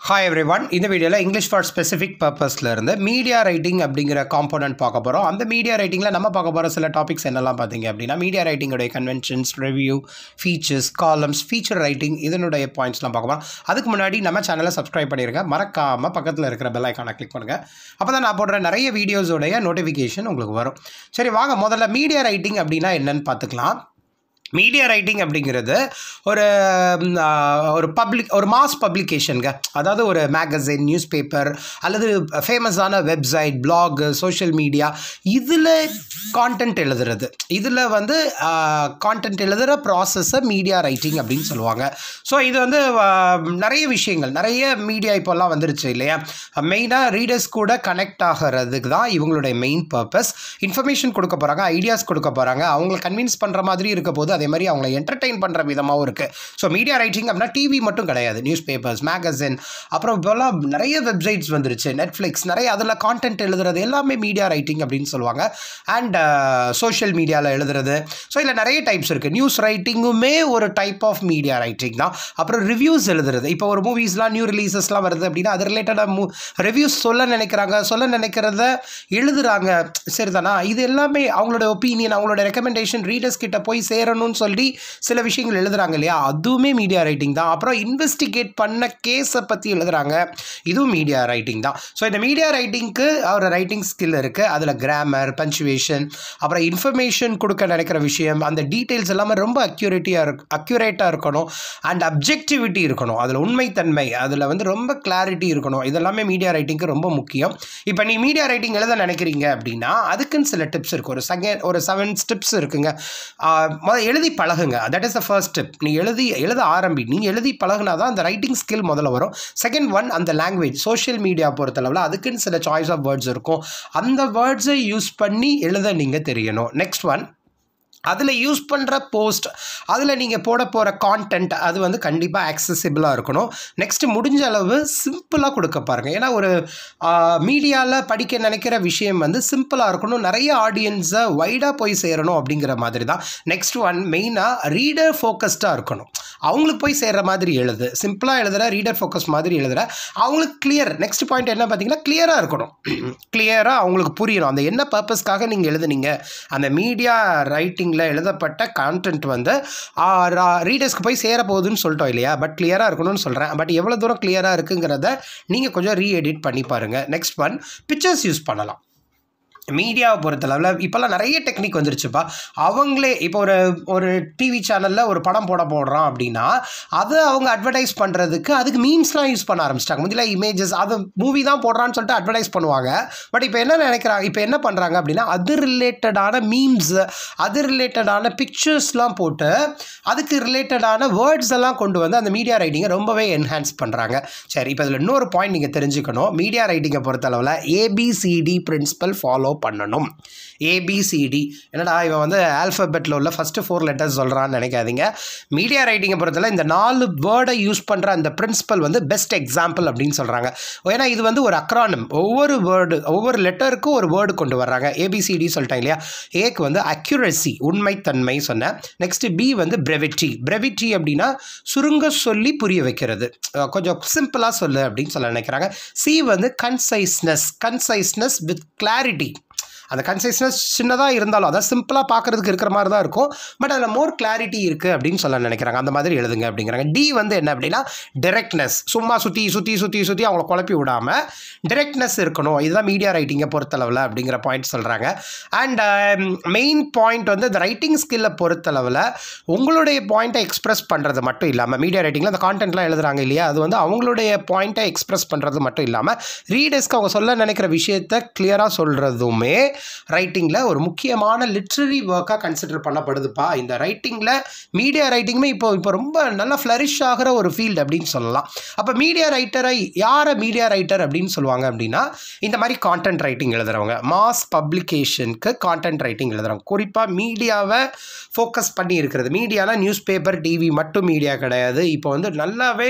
hi every one இந்த வீடியோவில் English for specific பர்பஸில் இருந்து மீடியா ரைட்டிங் அப்படிங்கிற காம்போனன்ட் பார்க்க போகிறோம் அந்த மீடியா ரைட்டிங்கில் நம்ம பார்க்க போகிற சில டாபிக்ஸ் என்னெல்லாம் பார்த்தீங்க அப்படின்னா மீடியா ரைட்டிங்கோடைய conventions review features columns feature writing இதனுடைய பாயிண்ட்ஸ்லாம் பார்க்க போகிறோம் அதுக்கு முன்னாடி நம்ம சேனலை சப்ஸ்கிரைப் பண்ணிருங்க மறக்காமல் பக்கத்தில் இருக்கிற பெல் ஐக்கானை கிளிக் பண்ணுங்கள் அப்போ தான் நான் போடுற நிறைய வீடியோஸோடைய நோட்டிஃபிகேஷன் உங்களுக்கு வரும் சரி வாங்க முதல்ல மீடியா ரைட்டிங் அப்படின்னா என்னன்னு பார்த்துக்கலாம் மீடியா ரைட்டிங் அப்படிங்கிறது ஒரு ம், ஆ, ஒரு பப்ளிக் ஒரு மாஸ் பப்ளிகேஷனுங்க அதாவது ஒரு மேகசின் நியூஸ் பேப்பர் அல்லது ஃபேமஸான வெப்சைட் blog சோஷியல் மீடியா இதில் கான்டென்ட் எழுதுறது இதில் வந்து கான்டென்ட் எழுதுகிற ப்ராசஸை மீடியா ரைட்டிங் அப்படின்னு சொல்லுவாங்க ஸோ இது வந்து ஆ, நிறைய விஷயங்கள் நிறைய மீடியா இப்போல்லாம் வந்துருச்சு இல்லையா மெயினாக ரீடர்ஸ் கூட கனெக்ட் ஆகிறதுக்கு தான் இவங்களுடைய மெயின் பர்பஸ் இன்ஃபர்மேஷன் கொடுக்க போகிறாங்க ஐடியாஸ் கொடுக்க போகிறாங்க அவங்களை கன்வின்ஸ் பண்ணுற மாதிரி இருக்க போது அதே மாதிரி அவங்கள என்டர்டெயின் பண்ணுற விதமாகவும் இருக்குது ஸோ மீடியா ரைட்டிங் அப்படின்னா டிவி மட்டும் கிடையாது நியூஸ் பேப்பர்ஸ் மேகசின் அப்புறம் இப்போல்லாம் நிறைய வெப்சைட்ஸ் வந்துருச்சு நெட்ஃப்ளிக்ஸ் நிறைய அதில் கான்டென்ட் எழுதுறது எல்லாமே மீடியா ரைட்டிங் அப்படின்னு சொல்லுவாங்க அண்ட் சோஷியல் மீடியாவில் எழுதுறது ஸோ இதில் நிறைய டைப்ஸ் இருக்குது நியூஸ் ரைட்டிங்குமே ஒரு டைப் ஆஃப் மீடியா ரைட்டிங் தான் அப்புறம் ரிவ்யூஸ் எழுதுறது இப்போ ஒரு மூவிஸ்லாம் நியூ ரிலீசஸ்லாம் வருது அப்படின்னா அது ரிலேட்டடாக மூ ரிவ்யூஸ் சொல்ல நினைக்கிறாங்க சொல்ல நினைக்கிறத எழுதுறாங்க சரிதானா இது எல்லாமே அவங்களோட ஒப்பீனியன் அவங்களோட ரெக்கமெண்டேஷன் ரீடர்ஸ் கிட்ட போய் சேரணும்னு சொல்லி சில விஷயங்கள் எழுதுறாங்க இல்லையா அதுவுமே மீடியா ரைட்டிங் தான் அப்புறம் இன்வெஸ்டிகேட் பண்ண கேஸை பற்றி எழுதுறாங்க இதுவும் மீடியா ரைட்டிங் தான் ஸோ இந்த மீடியா ரைட்டிங்க்கு ஒரு ரைட்டிங் ஸ்கில் இருக்குது அதில் கிராமர் பஞ்சுவேஷன் அப்புறம் இன்ஃபர்மேஷன் கொடுக்க நினைக்கிற விஷயம் அந்த டீட்டெயில்ஸ் எல்லாமே ரொம்ப அக்யூரேட்டியாக இருக்கு அக்யூரேட்டாக இருக்கணும் அண்ட் அப்ஜெக்டிவிட்டி இருக்கணும் அதில் உண்மைத்தன்மை அதில் வந்து ரொம்ப கிளாரிட்டி இருக்கணும் இதெல்லாமே மீடியா ரைட்டிங்க்கு ரொம்ப முக்கியம் இப்போ நீ மீடியா ரைட்டிங் எழுத நினைக்கிறீங்க அப்படின்னா அதுக்குன்னு சில டிப்ஸ் இருக்குது ஒரு செகண்ட் ஒரு செவன் ஸ்டெப்ஸ் இருக்குங்க ஆஹ் முதல்ல எழுதி பழகுங்க that is the first step நீ எழுதி எழுத ஆரம்பி நீ எழுதி பழகுனா தான் அந்த ரைட்டிங் ஸ்கில் முதல்ல வரும் செகண்ட் ஒன் அந்த லாங்குவேஜ் சோஷியல் மீடியா பொறுத்தளவில் அதுக்குன்னு சில சாய்ஸ் ஆஃப் வேர்ட்ஸ் இருக்கும் அந்த வேர்ட்ஸை யூஸ் பண்ணி எழுத நீங்கள் தெரியணும் நெக்ஸ்ட் ஒன் அதில் யூஸ் பண்ணுற போஸ்ட் அதில் நீங்கள் போட போகிற கான்டென்ட் அது வந்து கண்டிப்பாக accessible-ஆ இருக்கணும் நெக்ஸ்ட்டு முடிஞ்ச அளவு சிம்பிளாக கொடுக்க பாருங்கள் ஏன்னா ஒரு மீடியாவில் படிக்க நினைக்கிற விஷயம் வந்து சிம்பிளாக இருக்கணும் நிறைய ஆடியன்ஸை வைடாக போய் சேரணும் அப்படிங்கிற மாதிரி தான் நெக்ஸ்ட் ஒன் மெயினாக ரீடர் ஃபோக்கஸ்டாக இருக்கணும் அவங்களுக்கு போய் சேர்ற மாதிரி எழுது சிம்பிளாக எழுதுற ரீடர் ஃபோக்கஸ் மாதிரி எழுதுற அவங்களுக்கு கிளியர் நெக்ஸ்ட் பாயிண்ட் என்ன பார்த்தீங்கன்னா கிளியராக இருக்கணும் கிளியராக அவங்களுக்கு புரியணும் அந்த என்ன பர்பஸ்க்காக நீங்கள் எழுதுனீங்க அந்த மீடியா ரைட்டிங்கில் எழுதப்பட்ட கான்டென்ட் வந்து ரீடர்ஸ்க்கு போய் சேர போகுதுன்னு சொல்லிட்டோம் இல்லையா பட் கிளியராக இருக்கணும்னு சொல்கிறேன் பட் எவ்வளோ தூரம் கிளியராக இருக்குங்கிறத நீங்கள் கொஞ்சம் ரீஎடிட் பண்ணி பாருங்கள் நெக்ஸ்ட் ஒன் பிக்சர்ஸ் யூஸ் பண்ணலாம் மீடியாவை பொறுத்தளவில் இப்போல்லாம் நிறைய டெக்னிக் வந்துருச்சுப்பா அவங்களே இப்போ ஒரு ஒரு டிவி சேனலில் ஒரு படம் போட போடுறான் அப்படின்னா அதை அவங்க அட்வர்டைஸ் பண்ணுறதுக்கு அதுக்கு மீம்ஸ்லாம் யூஸ் பண்ண ஆரம்பிச்சிட்டாங்க முதல்ல இமேஜஸ் அது மூவி தான் போடுறான்னு சொல்லிட்டு அட்வர்டைஸ் பண்ணுவாங்க பட் இப்போ என்ன நினைக்கிறாங்க இப்போ என்ன பண்ணுறாங்க அப்படின்னா அது ரிலேட்டடான மீம்ஸ் அது ரிலேட்டடான பிக்சர்ஸ்லாம் போட்டு அதுக்கு ரிலேட்டடான வேர்ட்ஸ் எல்லாம் கொண்டு வந்து அந்த மீடியா ரைட்டிங்கை ரொம்பவே என்ஹான்ஸ் பண்ணுறாங்க சரி இப்போ இதில் இன்னொரு பாயிண்ட் நீங்கள் தெரிஞ்சுக்கணும் மீடியா ரைட்டிங்கை பொறுத்தளவில் ஏபிசிடி பிரின்சிபல் ஃபாலோ பண்ணணும் ஏபிசிடி என்னடா இவன் வந்து ஆல்ஃபபெட்டில் உள்ள ஃபஸ்ட்டு ஃபோர் லெட்டர்ஸ் சொல்கிறான்னு நினைக்காதீங்க மீடியா ரைட்டிங்கை பொறுத்தவரை இந்த நாலு வேர்டை யூஸ் பண்ணுற அந்த பிரின்சிபல் வந்து பெஸ்ட் எக்ஸாம்பிள் அப்படின்னு சொல்கிறாங்க ஏன்னா இது வந்து ஒரு அக்ரானம் ஒவ்வொரு வேர்டு ஒவ்வொரு லெட்டருக்கும் ஒரு வேர்டு கொண்டு வர்றாங்க ஏபிசிடி சொல்லிட்டாங்க இல்லையா ஏக்கு வந்து அக்யூரசி உண்மைத்தன்மை சொன்னேன் நெக்ஸ்ட் பி வந்து பிரெவிட்டி பிரெவிட்டி அப்படின்னா சுருங்க சொல்லி புரிய வைக்கிறது அஹ் கொஞ்சம் சிம்பிளாக சொல்லு அப்படின்னு சொல்ல நினைக்கிறாங்க சி வந்து கன்சைஸ்னஸ் கன்சைஸ்னஸ் வித் கிளாரிட்டி அந்த கன்சைஸ்னஸ் சின்னதாக இருந்தாலும் அதான் சிம்பிளாக பார்க்குறதுக்கு இருக்கிற மாதிரி தான் இருக்கும் பட் அதில் மோர் கிளாரிட்டி இருக்குது அப்படின்னு சொல்ல நினைக்கிறாங்க அந்த மாதிரி எழுதுங்க அப்படிங்கிறாங்க டி வந்து என்ன அப்படின்னா டிரெக்ட்னஸ் சும்மா சுற்றி சுற்றி சுற்றி சுற்றி அவங்கள குழப்பி விடாமல் டிரெக்ட்னஸ் இருக்கணும் இதுதான் மீடியா ரைட்டிங்கை பொறுத்தளவில் அப்படிங்கிற பாயிண்ட் சொல்கிறாங்க அண்ட் மெயின் பாயிண்ட் வந்து இந்த ரைட்டிங் ஸ்கில்லை பொறுத்தளவில் உங்களுடைய பாயிண்ட்டை எக்ஸ்பிரஸ் பண்ணுறது மட்டும் இல்லாமல் மீடியா ரைட்டிங்கில் அந்த கான்டென்ட்லாம் எழுதுறாங்க இல்லையா அது வந்து அவங்களுடைய பாயிண்ட்டை எக்ஸ்பிரஸ் பண்ணுறது மட்டும் இல்லாமல் ரீடர்ஸ்க்கு அவங்க சொல்ல நினைக்கிற விஷயத்தை கிளியராக சொல்கிறதுமே ரைட்டிங்கில் ஒரு முக்கியமான லிட்ரரி ஒர்க்காக கன்சிடர் பண்ணப்படுதுப்பா இந்த ரைட்டிங்கில் மீடியா ரைட்டிங்குமே இப்போ இப்போ ரொம்ப நல்லா ஃப்ளரிஷ் ஆகிற ஒரு ஃபீல்டு அப்படின்னு சொல்லலாம் அப்போ மீடியா ரைட்டரை யாரை மீடியா ரைட்டர் அப்படின்னு சொல்லுவாங்க அப்படின்னா இந்த மாதிரி கான்டென்ட் ரைட்டிங் எழுதுறவங்க மாஸ் பப்ளிகேஷனுக்கு கான்டென்ட் ரைட்டிங் எழுதுறவங்க குறிப்பாக மீடியாவை ஃபோக்கஸ் பண்ணி இருக்கிறது மீடியாவில் நியூஸ் பேப்பர் டிவி மட்டும் மீடியா கிடையாது இப்போ வந்து நல்லாவே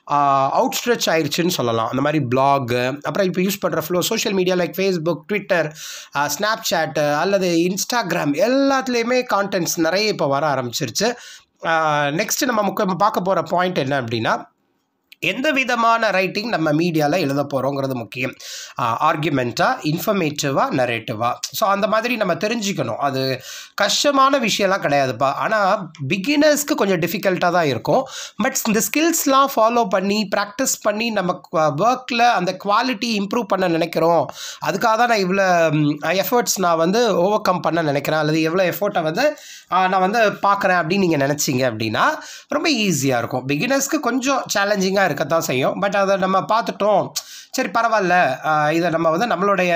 அவுட் ஸ்ட்ரெச் ஆயிடுச்சுன்னு சொல்லலாம் அந்த மாதிரி பிளாக் அப்புறம் இப்போ யூஸ் பண்ணுற flow social media like Facebook Twitter Snapchat அல்லது இன்ஸ்டாகிராம் எல்லாத்துலேயுமே கான்டென்ட்ஸ் நிறைய இப்போ வர ஆரம்பிச்சிருச்சு நெக்ஸ்ட் நம்ம முக்கியமாக பார்க்க போகிற பாயிண்ட் என்ன அப்படின்னா எந்த விதமான ரைட்டிங் நம்ம மீடியாவில் எழுத போகிறோங்கிறது முக்கியம் ஆர்குமெண்ட்டாக இன்ஃபர்மேட்டிவாக நரேட்டிவாக ஸோ அந்த மாதிரி நம்ம தெரிஞ்சுக்கணும் அது கஷ்டமான விஷயம்லாம் கிடையாதுப்பா ஆனால் பிகினர்ஸ்க்கு கொஞ்சம் டிஃபிகல்ட்டாக தான் இருக்கும் பட் இந்த ஸ்கில்ஸ்லாம் ஃபாலோ பண்ணி ப்ராக்டிஸ் பண்ணி நம்ம ஒர்க்கில் அந்த குவாலிட்டி இம்ப்ரூவ் பண்ண நினைக்கிறோம் அதுக்காக தான் நான் இவ்வளோ எஃபர்ட்ஸ் நான் வந்து ஓவர் கம் பண்ண நினைக்கிறேன் அல்லது எவ்வளோ எஃபோர்ட்டை வந்து ஆ, நான் வந்து பார்க்குறேன் அப்படின்னு நீங்கள் நினச்சிங்க அப்படின்னா ரொம்ப ஈஸியாக இருக்கும் பிகினர்ஸ்க்கு கொஞ்சம் சேலஞ்சிங்காக இருக்கத்தான் செய்யும் பட் அதை நம்ம பார்த்துட்டோம் சரி பரவாயில்ல ஆ, இதை நம்ம வந்து நம்மளுடைய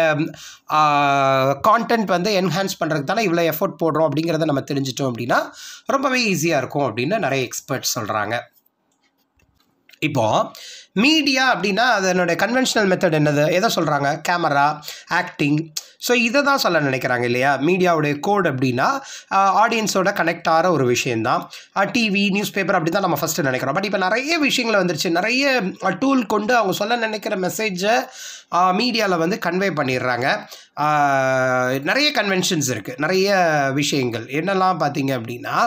கான்டென்ட் வந்து என்ஹான்ஸ் பண்ணுறதுக்கு தானே இவ்வளோ எஃபோர்ட் போடுறோம் அப்படிங்கிறத நம்ம தெரிஞ்சிட்டோம் அப்படின்னா ரொம்பவே ஈஸியாக இருக்கும் அப்படின்னு நிறைய எக்ஸ்பர்ட்ஸ் சொல்கிறாங்க இப்போ மீடியா அப்படின்னா அதனுடைய கன்வென்ஷனல் மெத்தட் என்னது எதை சொல்கிறாங்க கேமரா ஆக்டிங் ஸோ இதை தான் சொல்ல நினைக்கிறாங்க இல்லையா மீடியாவுடைய கோட் அப்படின்னா ஆடியன்ஸோட கனெக்ட் ஆகிற ஒரு விஷயந்தான் டிவி நியூஸ் பேப்பர் அப்படி தான் நம்ம ஃபஸ்ட்டு நினைக்கிறோம் பட் இப்போ நிறைய விஷயங்கள் வந்துருச்சு நிறைய டூல் கொண்டு அவங்க சொல்ல நினைக்கிற மெசேஜை மீடியாவில் வந்து கன்வே பண்ணிடுறாங்க ஆஹ், நிறைய கன்வென்ஷன்ஸ் இருக்குது நிறைய விஷயங்கள் என்னெல்லாம் பார்த்தீங்க அப்படின்னா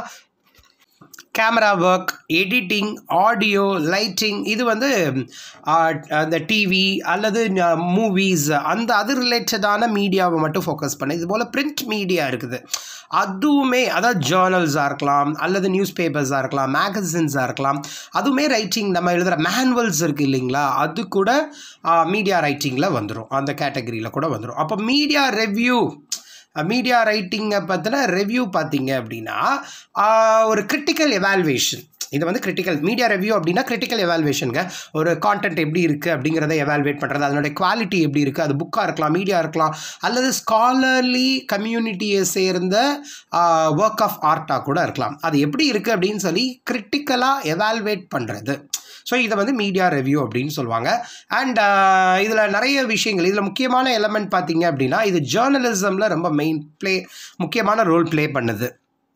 camera work editing audio lighting இது வந்து ஆ, அந்த டிவி அல்லது மூவிஸ் அந்த அது ரிலேட்டடான மீடியாவை மட்டும் ஃபோக்கஸ் பண்ண இது போல் பிரிண்ட் மீடியா இருக்குது அதுவுமே அதாவது ஜேர்னல்ஸாக இருக்கலாம் அல்லது நியூஸ் பேப்பர்ஸாக இருக்கலாம் மேகசின்ஸாக இருக்கலாம் அதுவுமே ரைட்டிங் நம்ம எழுதுகிற மேனுவல்ஸ் இருக்குது இல்லைங்களா அது கூட மீடியா ரைட்டிங்கில் வந்துடும் அந்த கேட்டகரியில் கூட வந்துடும் அப்போ மீடியா ரெவ்யூ மீடியா ரைட்டிங்கை பற்றின ரிவ்யூ பார்த்தீங்க அப்படின்னா ஆஹ், ஒரு கிரிட்டிக்கல் எவால்வேஷன் இது வந்து கிரிட்டிக்கல் மீடியா ரிவ்யூ அப்படின்னா கிரிட்டிக்கல் எவால்வேஷனுங்க ஒரு கான்டென்ட் எப்படி இருக்குது அப்படிங்கிறத எவால்வேட் பண்ணுறது அதனுடைய குவாலிட்டி எப்படி இருக்குது அது புக்காக இருக்கலாம் மீடியா இருக்கலாம் அல்லது ஸ்காலர்லி கம்யூனிட்டியை சேர்ந்த ஒர்க் ஆஃப் ஆர்ட்டாக கூட இருக்கலாம் அது எப்படி இருக்குது அப்படின்னு சொல்லி கிரிட்டிக்கலாக எவால்வேட் பண்ணுறது ஸோ இதை வந்து மீடியா ரிவ்யூ அப்படின்னு சொல்லுவாங்க அண்ட் இதில் நிறைய விஷயங்கள் இதில் முக்கியமான எலமெண்ட் பார்த்தீங்க அப்படின்னா இது ஜேர்னலிசமில் ரொம்ப மெயின் ப்ளே முக்கியமான ரோல் ப்ளே பண்ணுது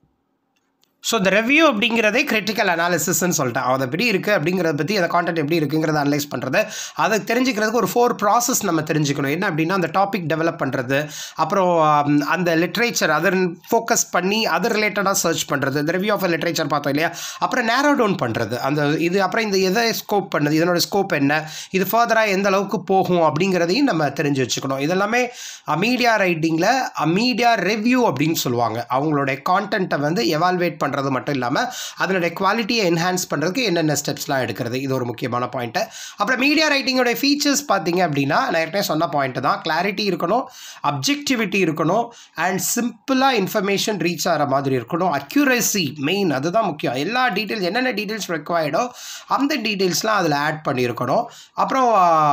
ஸோ இந்த ரெவ்யூ அப்படிங்கிறதே கிரிட்டிக்கல் அனாலிசிஸ்ன்னு சொல்லிட்டேன் அது எப்படி இருக்குது அப்படிங்கிறத பற்றி அந்த கான்டென்ட் எப்படி இருக்குங்கிறத அனலைஸ் பண்ணுறது அதை தெரிஞ்சுக்கிறதுக்கு ஒரு ஃபோர் ப்ராசஸ் நம்ம தெரிஞ்சுக்கணும் என்ன அப்படின்னா அந்த டாபிக் டெவலப் பண்ணுறது அப்புறம் ஆம், அந்த லிட்ரேச்சர் அதை ஃபோக்கஸ் பண்ணி அது ரிலேட்டடாக சர்ச் பண்ணுறது இந்த ரிவ்யூ ஆஃப் லிட்ரேச்சர் பார்த்தோம் இல்லையா அப்புறம் நேரோ டவுன் பண்ணுறது அந்த இது அப்புறம் இந்த எதை ஸ்கோப் பண்ணுது இதனோட ஸ்கோப் என்ன இது ஃபர்தராக எந்த அளவுக்கு போகும் அப்படிங்கிறதையும் நம்ம தெரிஞ்சு வச்சுக்கணும் இதெல்லாமே மீடியா ரைட்டிங்கில் மீடியா ரிவ்யூ அப்படின்னு சொல்லுவாங்க அவங்களுடைய கான்டென்ட்டை வந்து எவால்வேட் பண்ணுறது மட்டும் இல்லாமல் அதனுடைய குவாலிட்டியை என்ஹான்ஸ் பண்ணுறதுக்கு என்னென்ன ஸ்டெப்ஸ்லாம் எடுக்கிறது இது ஒரு முக்கியமான பாயிண்ட்டு அப்புறம் மீடியா ரைட்டிங்கோட ஃபீச்சர்ஸ் பார்த்தீங்க அப்படின்னா நான் ஏற்கனவே சொன்ன பாயிண்ட்டு தான் கிளாரிட்டி இருக்கணும் அப்ஜெக்டிவிட்டி இருக்கணும் அண்ட் சிம்பிளாக இன்ஃபர்மேஷன் ரீச் ஆகிற மாதிரி இருக்கணும் அக்யூரசி மெயின் அதுதான் முக்கியம் எல்லா டீட்டெயில்ஸ் என்னென்ன டீட்டெயில்ஸ் ரெக்வயர்டோ அந்த டீட்டெயில்ஸ்லாம் அதில் ஆட் பண்ணியிருக்கணும் அப்புறம்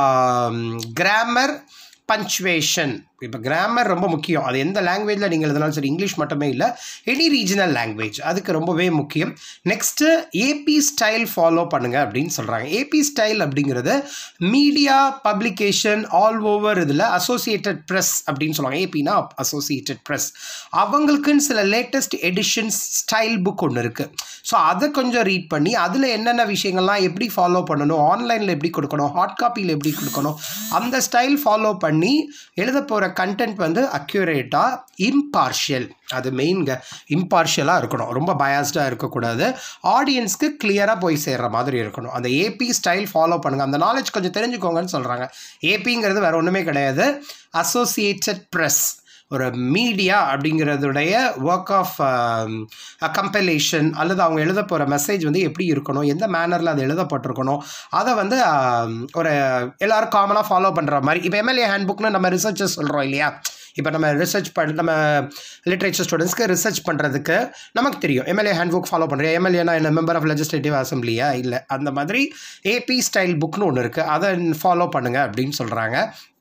கிராமர் பஞ்சுவேஷன் இப்போ கிராமர் ரொம்ப முக்கியம் அது எந்த லாங்குவேஜில் நீங்கள் எழுதினாலும் சரி இங்கிலீஷ் மட்டுமே இல்லை எனி ரீஜனல் லாங்குவேஜ் அதுக்கு ரொம்பவே முக்கியம் நெக்ஸ்ட்டு ஏபி ஸ்டைல் ஃபாலோ பண்ணுங்க அப்படின்னு சொல்கிறாங்க ஏபி ஸ்டைல் அப்படிங்கிறது மீடியா பப்ளிகேஷன் ஆல் ஓவர் இதில் அசோசியேட்டட் ப்ரெஸ் அப்படின்னு சொல்லுவாங்க ஏபினா அசோசியேட்டட் ப்ரெஸ் அவங்களுக்குன்னு சில லேட்டஸ்ட் எடிஷன்ஸ் ஸ்டைல் புக் ஒன்று இருக்குது ஸோ அதை கொஞ்சம் ரீட் பண்ணி அதில் என்னென்ன விஷயங்கள்லாம் எப்படி ஃபாலோ பண்ணணும் ஆன்லைனில் எப்படி கொடுக்கணும் ஹாட் காப்பியில் எப்படி கொடுக்கணும் அந்த ஸ்டைல் ஃபாலோ பண்ணி எழுத போகிற கண்டென்ட் வந்து அக்யூரேட்டாக இம்பார்ஷியல் அது மெயின்ங்க இம்பார்ஷியலாக இருக்கணும் ரொம்ப பயாஸ்டாக இருக்கக்கூடாது ஆடியன்ஸ்க்கு கிளியராக போய் சேர்ற மாதிரி இருக்கணும் அந்த ஏபி ஸ்டைல் ஃபாலோ பண்ணுங்கள் அந்த நாலேஜ் கொஞ்சம் தெரிஞ்சுக்கோங்கன்னு சொல்கிறாங்க ஏபிங்கிறது வேறு ஒன்றுமே கிடையாது அசோசியேட்டட் ப்ரெஸ் ஒரு மீடியா அப்படிங்கிறதுடைய ஒர்க் ஆஃப் கம்பலேஷன் அல்லது அவங்க எழுத போகிற மெசேஜ் வந்து எப்படி இருக்கணும் எந்த மேனரில் அது எழுதப்பட்டிருக்கணும் அதை வந்து ஆம், ஒரு எல்லாரும் காமனாக ஃபாலோ பண்ணுற மாதிரி இப்போ எம்எல்ஏ ஹேண்ட்புக்னு நம்ம ரிசர்ச்சர்ஸ் சொல்கிறோம் இல்லையா இப்போ நம்ம ரிசர்ச் பண்ண நம்ம லிட்ரேச்சர் ஸ்டூடெண்ட்ஸ்க்கு ரிசர்ச் பண்ணுறதுக்கு நமக்கு தெரியும் எம்எல்ஏ ஹேண்ட்புக் ஃபாலோ பண்ணுறேன் எம்எல்ஏனா என்ன மெம்பர் ஆஃப் லெஜிஸ்லேட்டிவ் அசம்பிளியா இல்லை அந்த மாதிரி ஏபி ஸ்டைல் புக்னு ஒன்று இருக்குது அதை ஃபாலோ பண்ணுங்கள் அப்படின்னு சொல்கிறாங்க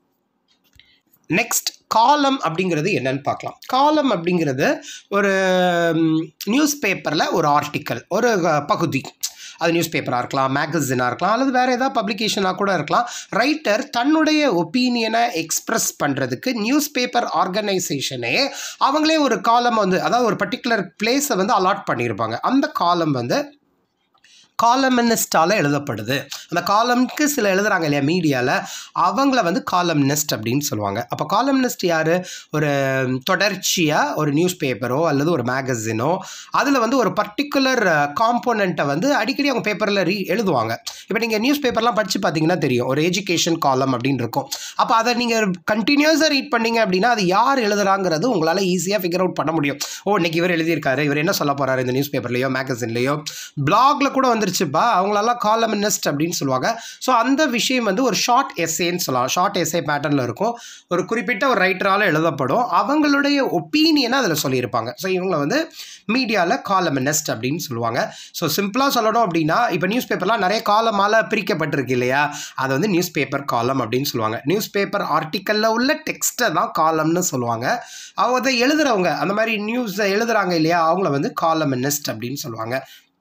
நெக்ஸ்ட் காலம் அப்படிங்கிறது என்னன்னு பார்க்கலாம் காலம் அப்படிங்கிறது ஒரு நியூஸ் பேப்பரில் ஒரு ஆர்டிக்கல் ஒரு அஹ், பகுதி அது நியூஸ் பேப்பராக இருக்கலாம் மேகசினாக இருக்கலாம் அல்லது வேறு ஏதாவது பப்ளிகேஷனாக கூட இருக்கலாம் ரைட்டர் தன்னுடைய ஒப்பீனியனை எக்ஸ்ப்ரெஸ் பண்ணுறதுக்கு நியூஸ் பேப்பர் ஆர்கனைசேஷனே அவங்களே ஒரு காலம் வந்து அதாவது ஒரு பர்டிகுலர் பிளேஸை வந்து அலாட் பண்ணியிருப்பாங்க அந்த காலம் வந்து காலமினிஸ்டால் எழுதப்படுது அந்த காலம்க்கு சில எழுதுறாங்க இல்லையா மீடியாவில் அவங்கள வந்து காலம்னிஸ்ட் அப்படின்னு சொல்லுவாங்க அப்போ காலம்னிஸ்ட் யார் ஒரு தொடர்ச்சியாக ஒரு நியூஸ் பேப்பரோ அல்லது ஒரு மேகசினோ அதில் வந்து ஒரு பர்டிகுலர் காம்போனண்ட்டை வந்து அடிக்கடி அவங்க பேப்பரில் ரீ எழுதுவாங்க இப்போ நீங்கள் நியூஸ் பேப்பர்லாம் படித்து பார்த்தீங்கன்னா தெரியும் ஒரு எஜுகேஷன் காலம் அப்படின்னு இருக்கும் அப்போ அதை நீங்கள் கண்டினியூஸாக ரீட் பண்ணீங்க அப்படின்னா அது யார் எழுதுறாங்கிறது உங்களால் ஈஸியாக ஃபிகர் அவுட் பண்ண முடியும் ஓ இன்னைக்கு இவர் எழுதியிருக்காரு இவர் என்ன சொல்ல போகிறாரு இந்த நியூஸ் பேப்பர்லையோ மேகசின்லையோ பிளாக்ல கூட வந்துருச்சுப்பா அவங்களெல்லாம் காலமினிஸ்ட் அப்படின்னு சொல்லுவாங்க ஸோ அந்த விஷயம் வந்து ஒரு ஷார்ட் எஸ்ஏன்னு சொல்லலாம் ஷார்ட் எஸ்ஏ பேட்டர்னில் இருக்கும் ஒரு குறிப்பிட்ட ஒரு ரைட்டரால் எழுதப்படும் அவங்களுடைய ஒப்பீனியனை அதில் சொல்லியிருப்பாங்க ஸோ இவங்க வந்து மீடியாவில் காலமினிஸ்ட் அப்படின்னு சொல்லுவாங்க ஸோ சிம்பிளாக சொல்லணும் அப்படின்னா இப்போ நியூஸ் பேப்பர்லாம் நிறைய காலமால் பிரிக்கப்பட்டிருக்கு இல்லையா அதை வந்து நியூஸ் பேப்பர் காலம் அப்படின்னு சொல்லுவாங்க நியூஸ் பேப்பர் ஆர்டிக்கலில் உள்ள டெக்ஸ்ட்டை தான் காலம்னு சொல்லுவாங்க அவங்க அதை எழுதுறவங்க அந்த மாதிரி நியூஸை எழுதுறாங்க இல்லையா அவங்கள வந்து காலமினிஸ்ட் அப்படின்னு சொல்லுவாங்க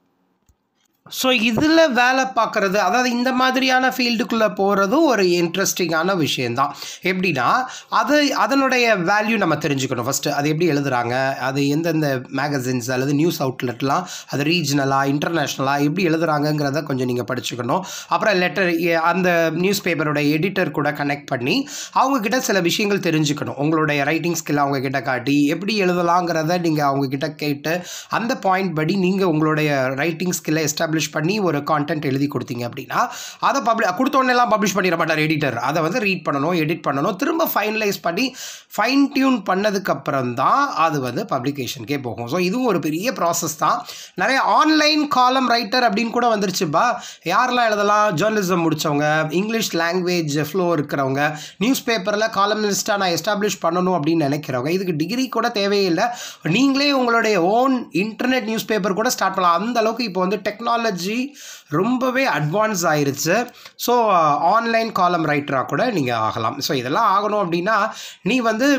ஸோ இதில் வேலை பார்க்குறது அதாவது இந்த மாதிரியான ஃபீல்டுக்குள்ளே போகிறதும் ஒரு இன்ட்ரெஸ்டிங்கான விஷயந்தான் எப்படின்னா அது அதனுடைய வேல்யூ நம்ம தெரிஞ்சுக்கணும் ஃபஸ்ட்டு அது எப்படி எழுதுறாங்க அது எந்தெந்த மேகசின்ஸ் அல்லது நியூஸ் அவுட்லெட்லாம் அது ரீஜனலாக இன்டர்நேஷ்னலாக எப்படி எழுதுறாங்கங்கிறத கொஞ்சம் நீங்கள் படிச்சுக்கணும் அப்புறம் லெட்டர் அந்த நியூஸ் பேப்பரோட எடிட்டர் கூட கனெக்ட் பண்ணி அவங்கக்கிட்ட சில விஷயங்கள் தெரிஞ்சுக்கணும் உங்களுடைய ரைட்டிங் ஸ்கில் அவங்கக்கிட்ட காட்டி எப்படி எழுதலாங்கிறத நீங்கள் அவங்கக்கிட்ட கேட்டு அந்த பாயிண்ட் படி நீங்கள் உங்களுடைய ரைட்டிங் ஸ்கில்லை எஸ்டாப்ளிஷ் பண்ணி ஒரு கான்டென்ட் எழுதி கொடுத்தீங்க அப்படின்னா அதை பப்ளி கொடுத்த உடனேலாம் பப்ளிஷ் பண்ணிட மாட்டார் எடிட்டர் அதை வந்து ரீட் பண்ணணும் எடிட் பண்ணணும் திரும்ப ஃபைனலைஸ் பண்ணி ஃபைன் டியூன் பண்ணதுக்கப்புறம் தான் அது வந்து பப்ளிகேஷனுக்கே போகும் ஸோ இதுவும் ஒரு பெரிய ப்ராசஸ் தான் நிறைய ஆன்லைன் காலம் ரைட்டர் அப்படின்னு கூட வந்துருச்சுப்பா யாரெல்லாம் எழுதலாம் ஜேர்னலிசம் முடித்தவங்க இங்கிலீஷ் லாங்குவேஜ் ஃப்ளோ இருக்கிறவங்க நியூஸ் பேப்பரில் காலமினிஸ்ட்டாக நான் எஸ்டாப்ளிஷ் பண்ணணும் அப்படின்னு நினைக்கிறவங்க இதுக்கு டிகிரி கூட தேவையில்லை நீங்களே உங்களுடைய ஓன் இன்டர்நெட் நியூஸ் பேப்பர் கூட ஸ்டார்ட் பண்ணலாம் அந்த அளவுக்கு இப்போ வந்து டெக்னாலஜி ரொம்பவே அட்வான்ஸ் ஆயிருச்சு ஸோ ஆன்லைன் காலம் ரைட்டராக கூட நீங்கள் ஆகலாம் ஸோ இதெல்லாம் ஆகணும் அப்படின்னா நீ வந்து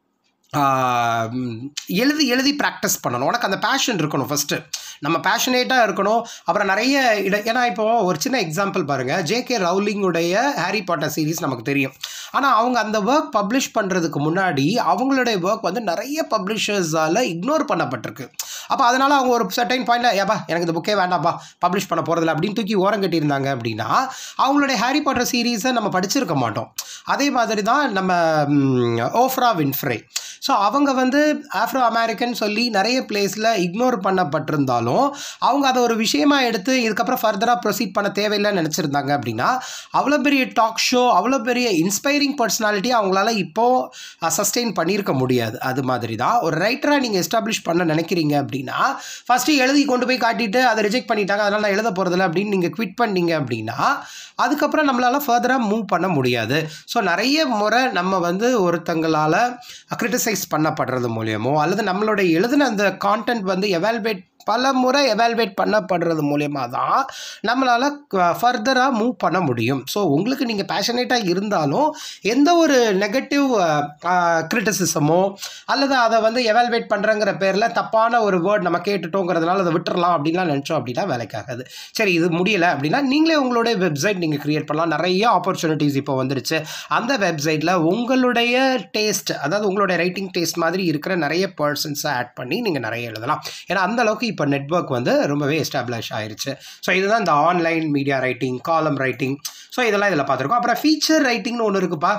ஆஹ், ம், எழுதி எழுதி ப்ராக்டிஸ் பண்ணணும் உனக்கு அந்த பேஷன் இருக்கணும் ஃபஸ்ட்டு நம்ம பேஷனேட்டாக இருக்கணும் அப்புறம் நிறைய இட ஏன்னா இப்போ ஒரு சின்ன எக்ஸாம்பிள் பாருங்கள் ஜேகே ரவுலிங்குடைய ஹாரி பாட்டர் சீரிஸ் நமக்கு தெரியும் ஆனால் அவங்க அந்த ஒர்க் பப்ளிஷ் பண்ணுறதுக்கு முன்னாடி அவங்களுடைய ஒர்க் வந்து நிறைய பப்ளிஷர்ஸால் இக்னோர் பண்ணப்பட்டிருக்கு அப்போ அதனால் அவங்க ஒரு சர்டைன் பாயிண்டில் ஏப்பா எனக்கு இந்த புக்கே வேண்டாம்ப்பா பப்ளிஷ் பண்ண போகிறதில்ல அப்படின்னு தூக்கி ஓரம் கட்டியிருந்தாங்க அப்படின்னா அவங்களுடைய ஹாரி பாட்டர் சீரீஸை நம்ம படிச்சிருக்க மாட்டோம் அதே மாதிரி தான் நம்ம ம், ஓஃப்ரா வின்ஃப்ரே ஸோ அவங்க வந்து ஆஃப்ரோ அமெரிக்கன் சொல்லி நிறைய பிளேஸில் இக்னோர் பண்ணப்பட்டிருந்தாலும் அவங்க அதை ஒரு விஷயமா எடுத்து இதுக்கப்புறம் ஃபர்தராக ப்ரொசீட் பண்ண தேவையில்லைன்னு நினச்சிருந்தாங்க அப்படின்னா அவ்வளோ பெரிய டாக் ஷோ அவ்வளோ பெரிய இன்ஸ்பைரிங் பர்சனாலிட்டி அவங்களால இப்போது சஸ்டெயின் பண்ணியிருக்க முடியாது அது மாதிரி தான் ஒரு ரைட்டராக நீங்கள் எஸ்டாப்ளிஷ் பண்ண நினைக்கிறீங்க அப்படின்னா ஃபஸ்ட்டு எழுதி கொண்டு போய் காட்டிட்டு அதை ரிஜெக்ட் பண்ணிட்டாங்க அதனால் நான் எழுத போகிறதில்ல அப்படின்னு நீங்கள் குவிட் பண்ணீங்க அப்படின்னா அதுக்கப்புறம் நம்மளால் ஃபர்தராக மூவ் பண்ண முடியாது ஸோ நிறைய முறை நம்ம வந்து ஒருத்தங்களால் கிரிட்டிசைஸ் பண்ணப்படுறது மூலியமோ அல்லது நம்மளோட எழுதின அந்த கான்டென்ட் வந்து எவால்வேட் பல முறை எவால்வேட் பண்ணப்படுறது மூலயமா தான் நம்மளால் ஃபர்தராக மூவ் பண்ண முடியும் ஸோ உங்களுக்கு நீங்கள் பேஷனேட்டாக இருந்தாலும் எந்த ஒரு நெகட்டிவ் கிரிட்டிசிசமோ அல்லது அதை வந்து எவால்வேட் பண்ணுறங்கிற பேரில் தப்பான ஒரு வேர்ட் நம்ம கேட்டுட்டோங்கிறதுனால அதை விட்டுறலாம் அப்படின்லாம் நினச்சோம் அப்படின்னா வேலைக்காகாது சரி இது முடியலை அப்படின்னா நீங்களே உங்களுடைய வெப்சைட் நீங்கள் க்ரியேட் பண்ணலாம் நிறைய ஆப்பர்ச்சுனிட்டிஸ் இப்போ வந்துருச்சு அந்த வெப்சைட்டில் உங்களுடைய டேஸ்ட் அதாவது உங்களுடைய ரைட்டிங் டேஸ்ட் மாதிரி இருக்கிற நிறைய பர்சன்ஸை ஆட் பண்ணி நீங்கள் நிறைய எழுதலாம் ஏன்னா அந்த அளவுக்கு இப்போ நெட்வொர்க் வந்து ரொம்பவே எஸ்டாப்ளிஷ் ஆயிருச்சு ஸோ இதுதான் இந்த online media writing column writing so இதெல்லாம் இதில் பார்த்துருக்கோம் அப்புறம் ஃபீச்சர் ரைட்டிங்னு ஒன்று இருக்குப்பா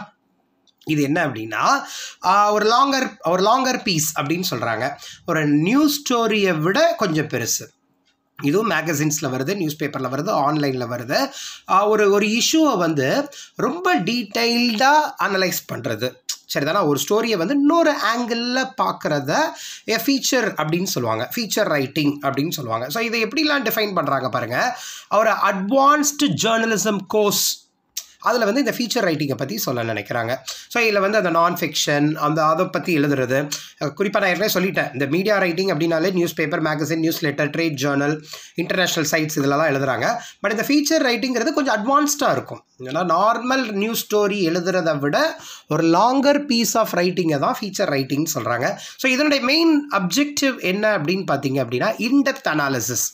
இது என்ன அப்படின்னா ஆஹ், ஒரு லாங்கர் ஒரு லாங்கர் பீஸ் அப்படின்னு சொல்கிறாங்க ஒரு நியூஸ் ஸ்டோரியை விட கொஞ்சம் பெருசு இதுவும் மேகசின்ஸில் வருது நியூஸ் பேப்பரில் வருது ஆன்லைனில் வருது ஆஹ், ஒரு ஒரு இஷ்யூவை வந்து ரொம்ப டீட்டெயில்டாக அனலைஸ் பண்ணுறது சரிதானா ஒரு ஸ்டோரியை வந்து இன்னொரு ஆங்கிளில் பார்க்குறத ஃபீச்சர் அப்படின்னு சொல்லுவாங்க ஃபீச்சர் ரைட்டிங் அப்படின்னு சொல்லுவாங்க ஸோ இதை எப்படிலாம் டிஃபைன் பண்ணுறாங்க பாருங்கள் ஒரு அட்வான்ஸ்டு ஜேர்னலிசம் கோர்ஸ் அதில் வந்து இந்த ஃபீச்சர் ரைட்டிங்கை பற்றி சொல்ல நினைக்கிறாங்க ஸோ இதில் வந்து அந்த நான் ஃபிக்ஷன் அந்த அதை பற்றி எழுதுறது குறிப்பாக நான் ஏற்கனவே சொல்லிட்டேன் இந்த மீடியா ரைட்டிங் அப்படின்னாலே news paper magazine news letter trade journal international sites இதிலலாம் எழுதுறாங்க பட் இந்த ஃபீச்சர் ரைட்டிங்கிறது கொஞ்சம் அட்வான்ஸ்டாக இருக்கும் ஏன்னா நார்மல் நியூஸ் ஸ்டோரி எழுதுறதை விட ஒரு லாங்கர் பீஸ் ஆஃப் ரைட்டிங்கை தான் ஃபீச்சர் ரைட்டிங் சொல்கிறாங்க ஸோ இதனுடைய மெயின் அப்ஜெக்டிவ் என்ன அப்படின்னு பார்த்தீங்க அப்படின்னா இன்டெப்த் அனாலிசிஸ்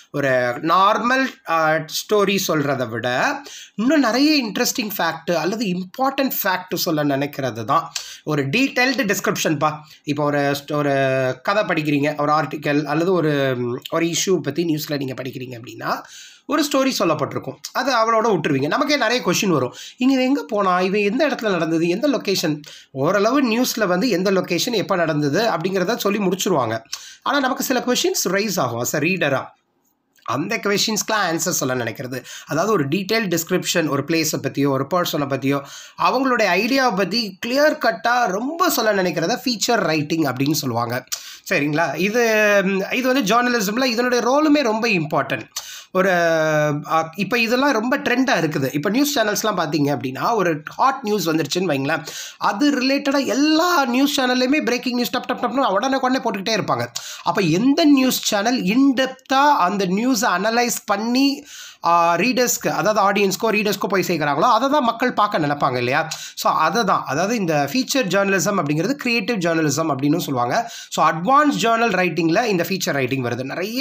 ஒரு நார்மல் ஸ்டோரி சொல்கிறத விட இன்னும் நிறைய இன்ட்ரெஸ்டிங் ஃபேக்ட் அல்லது இம்பார்ட்டன்ட் ஃபேக்ட் சொல்ல நினைக்கிறது தான் ஒரு டீட்டெயில்டு டிஸ்கிரிப்ஷன்ப்பா இப்போ ஒரு st- ஒரு கதை படிக்கிறீங்க ஒரு ஆர்டிக்கல் அல்லது ஒரு ம், ஒரு இஷ்யூ பற்றி நியூஸில் நீங்கள் படிக்கிறீங்க அப்படின்னா ஒரு ஸ்டோரி சொல்லப்பட்டிருக்கும் அது அவளோட விட்டுருவீங்க நமக்கே நிறைய கொஷின் வரும் இங்கே எங்கே போனா இவன் எந்த இடத்துல நடந்தது எந்த லொக்கேஷன் ஓரளவு நியூஸில் வந்து எந்த லொக்கேஷன் எப்போ நடந்தது அப்படிங்கிறத சொல்லி முடிச்சிருவாங்க ஆனால் நமக்கு சில கொஷின்ஸ் ரைஸ் ஆகும் அஸ் அ ரீடராக அந்த கொஷின்ஸ்க்குலாம் ஆன்சர் சொல்ல நினைக்கிறது அதாவது ஒரு டீட்டெயில் டிஸ்கிரிப்ஷன் ஒரு பிளேஸை பற்றியோ ஒரு பர்சனை பற்றியோ அவங்களுடைய ஐடியாவை பற்றி கிளியர் கட்டாக ரொம்ப சொல்ல நினைக்கிறத ஃபீச்சர் ரைட்டிங் அப்படின்னு சொல்லுவாங்க சரிங்களா இது ம், இது வந்து ஜேர்னலிசமில் இதனுடைய ரோலுமே ரொம்ப இம்பார்ட்டன்ட் ஒரு இப்போ இதெல்லாம் ரொம்ப ட்ரெண்டாக இருக்குது இப்போ நியூஸ் சேனல்ஸ்லாம் பார்த்தீங்க அப்படின்னா ஒரு ஹாட் நியூஸ் வந்துருச்சுன்னு வைங்களேன் அது ரிலேட்டடாக எல்லா நியூஸ் சேனல்லையுமே பிரேக்கிங் நியூஸ் டப் டப் டப்னு உடனே உடனே போட்டுக்கிட்டே இருப்பாங்க அப்போ எந்த நியூஸ் சேனல் இன்டெப்த்தாக அந்த நியூஸை அனலைஸ் பண்ணி ரீடர்ஸ்க்கு அதாவது ஆடியன்ஸ்க்கோ ரீடர்ஸ்க்கோ போய் சேர்க்குறாங்களோ அதை தான் மக்கள் பார்க்க நினைப்பாங்க இல்லையா ஸோ அதை தான் அதாவது இந்த ஃபீச்சர் ஜேர்னலிசம் அப்படிங்கிறது கிரியேட்டிவ் ஜேர்னலிசம் அப்படின்னு சொல்லுவாங்க ஸோ அட்வான்ஸ் ஜேர்னல் ரைட்டிங்கில் இந்த ஃபீச்சர் ரைட்டிங் வருது நிறைய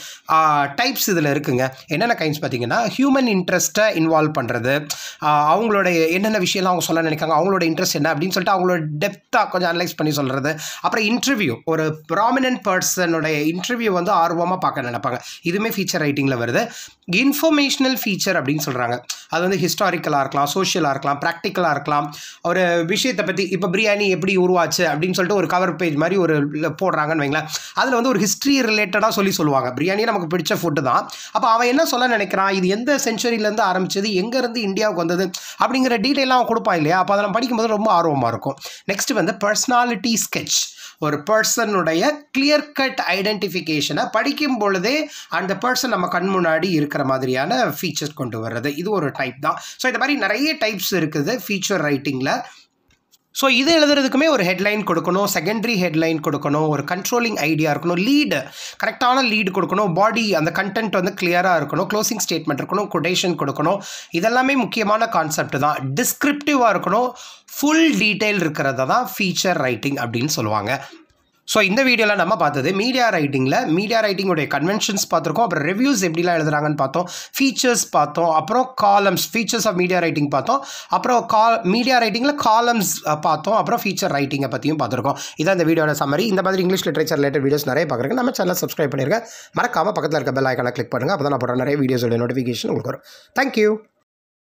டைப்ஸ் இதில் இருக்குங்க என்னென்ன கைண்ட்ஸ் பார்த்தீங்கன்னா ஹியூமன் இன்ட்ரெஸ்ட்டை இன்வால்வ் பண்ணுறது அவங்களோட என்னென்ன விஷயம்லாம் அவங்க சொல்ல நினைக்காங்க அவங்களோட இன்ட்ரெஸ்ட் என்ன அப்படின்னு சொல்லிட்டு அவங்களோட டெப்த்தாக கொஞ்சம் அனலைஸ் பண்ணி சொல்கிறது அப்புறம் இன்டர்வியூ ஒரு ப்ராமினன்ட் பர்சனுடைய இன்டர்வியூ வந்து ஆர்வமாக பார்க்க நினைப்பாங்க இதுவுமே ஃபீச்சர் ரைட்டிங்கில் வருது இன்ஃபர்மேஷனல் ஃபீச்சர் அப்படின்னு சொல்கிறாங்க அது வந்து ஹிஸ்டாரிக்கலாக இருக்கலாம் சோஷியலாக இருக்கலாம் ப்ராக்டிக்கலாக இருக்கலாம் ஒரு விஷயத்தை பற்றி இப்போ பிரியாணி எப்படி உருவாச்சு அப்படின்னு சொல்லிட்டு ஒரு கவர் பேஜ் மாதிரி ஒரு ல- போடுறாங்கன்னு வைங்களேன் அதில் வந்து ஒரு ஹிஸ்ட்ரி ரிலேட்டடாக சொல்லி சொல்லுவாங்க பிரியாணியே நமக்கு பிடிச்ச ஃபுட்டு தான் அப்போ அவன் என்ன சொல்ல நினைக்கிறான் இது எந்த செஞ்சுரியிலேருந்து ஆரம்பிச்சது எங்கேருந்து இந்தியாவுக்கு வந்தது அப்படிங்கிற டீட்டெயிலாம் அவன் கொடுப்பான் இல்லையா அப்போ அதை நம்ம படிக்கும்போது ரொம்ப ஆர்வமாக இருக்கும் நெக்ஸ்ட் வந்து பர்சனாலிட்டி sketch ஒரு பர்சனுடைய கிளியர் கட் ஐடென்டிஃபிகேஷனை படிக்கும் பொழுதே அந்த பர்சன் நம்ம கண் முன்னாடி இருக்கிற மாதிரியான ஃபீச்சர்ஸ் கொண்டு வர்றது இது ஒரு டைப் தான் ஸோ இந்த மாதிரி நிறைய டைப்ஸ் இருக்குது ஃபீச்சர் ரைட்டிங்கில் ஸோ இது எழுதுறதுக்குமே ஒரு ஹெட்லைன் கொடுக்கணும் செகண்டரி ஹெட்லைன் கொடுக்கணும் ஒரு கண்ட்ரோலிங் ஐடியா இருக்கணும் லீடு கரெக்டான லீடு கொடுக்கணும் பாடி அந்த கண்டென்ட் வந்து கிளியராக இருக்கணும் க்ளோசிங் ஸ்டேட்மெண்ட் இருக்கணும் கொட்டேஷன் கொடுக்கணும் இதெல்லாமே முக்கியமான கான்செப்ட் தான் டிஸ்கிரிப்டிவாக இருக்கணும் ஃபுல் டீட்டெயில் இருக்கிறத தான் ஃபீச்சர் ரைட்டிங் அப்படின்னு சொல்லுவாங்க ஸோ இந்த வீடியோவில் நம்ம பார்த்தது மீடியா ரைட்டிங்கில் மீடியா ரைட்டிங்குடைய கன்வென்ஷன்ஸ் பார்த்துருக்கோம் அப்புறம் ரிவ்யூஸ் எப்படிலாம் எழுதுறாங்கன்னு பார்த்தோம் ஃபீச்சர்ஸ் பார்த்தோம் அப்புறம் columns features of media writing பார்த்தோம் அப்புறம் கால் மீடியா ரைட்டிங்கில் காலம்ஸ் பார்த்தோம் அப்புறம் ஃபீச்சர் ரைட்டிங்கை பற்றியும் பார்த்துருக்கோம் இதான் இந்த வீடியோட சம்மரி இந்த மாதிரி இங்கிலீஷ் லிட்ரேச்சர் ரிலேட்டட் வீடியோஸ் நிறைய பார்க்குறேன் நம்ம சேனல் சப்ஸ்கிரைப் பண்ணிருங்க மறக்காமல் பக்கத்தில் இருக்க பெல் ஐக்கானை கிளிக் பண்ணுங்கள் அப்போ தான் நான் போடுற நிறைய வீடியோஸோட நோட்டிஃபிகேஷன் உங்களுக்கு வரும் தேங்க்யூ